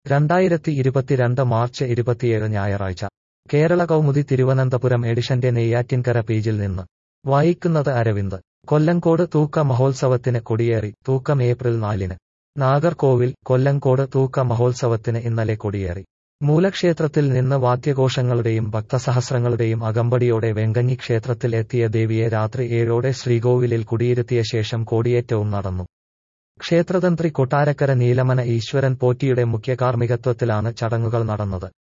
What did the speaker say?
രണ്ടായിരത്തി ഇരുപത്തിരണ്ട് മാർച്ച് ഇരുപത്തിയേഴ് ഞായറാഴ്ച കേരള കൗമുദി തിരുവനന്തപുരം എഡിഷന്റെ നെയ്യാറ്റിൻകര പേജിൽ നിന്ന് വായിക്കുന്നത് അരവിന്ദ് കൊല്ലങ്കോട് തൂക്ക മഹോത്സവത്തിന് കൊടിയേറി തൂക്കം ഏപ്രിൽ നാലിന് നാഗർകോവിൽ കൊല്ലങ്കോട് തൂക്ക മഹോത്സവത്തിന് ഇന്നലെ കൊടിയേറി മൂലക്ഷേത്രത്തിൽ നിന്ന് വാദ്യഘോഷങ്ങളുടെയും ഭക്തസഹസ്രങ്ങളുടെയും അകമ്പടിയോടെ വെങ്കഞ്ഞി ക്ഷേത്രത്തിൽ എത്തിയ ദേവിയെ രാത്രി ഏഴോടെ ശ്രീകോവിലിൽ കുടിയിരുത്തിയ ശേഷം കോടിയേറ്റവും നടന്നു ക്ഷേത്രതന്ത്രി കൊട്ടാരക്കര നീലമന ഈശ്വരൻ പോറ്റിയുടെ മുഖ്യകാർമ്മികത്വത്തിലാണ് ചടങ്ങുകൾ നടന്നത്